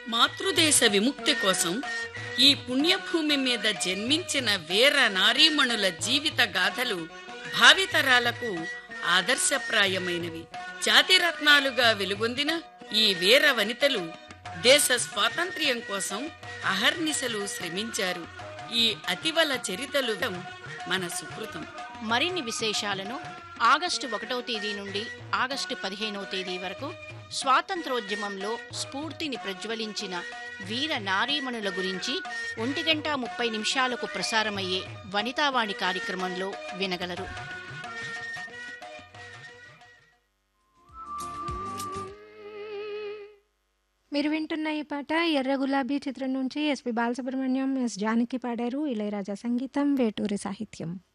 మాతృదేశ విముక్తి కోసం ఈ పుణ్యభూమి మీద జన్మించిన వీర నారీమణుల జీవిత గాథలు భావితరాలకు ఆదర్శప్రాయమైనవి జాతిరత్నాలుగా వెలుగొందిన ఈ వీర వనితలు దేశ స్వాతంత్ర్యం కోసం అహర్నిశలు శ్రమించారు ఈ అతివల చరితలు మన సుకృతం మరిన్ని విశేషాలను ఆగస్టు ఒకటవ తేదీ నుండి ఆగస్టు పదిహేనవ తేదీ వరకు స్వాతంత్రోద్యమంలో స్ఫూర్తిని ప్రజ్వలించిన వీర నారీమణుల గురించి ఒంటి గంట ముప్పై నిమిషాలకు ప్రసారమయ్యే వనితావాణి కార్యక్రమంలో వినగలరు మీరు వింటున్న ఈ పాట ఎర్ర గులాబీ చిత్రం నుంచి ఎస్పి బాలసుబ్రహ్మణ్యం ఎస్ జానకి పాడారు ఇళయరాజా సంగీతం వేటూరి సాహిత్యం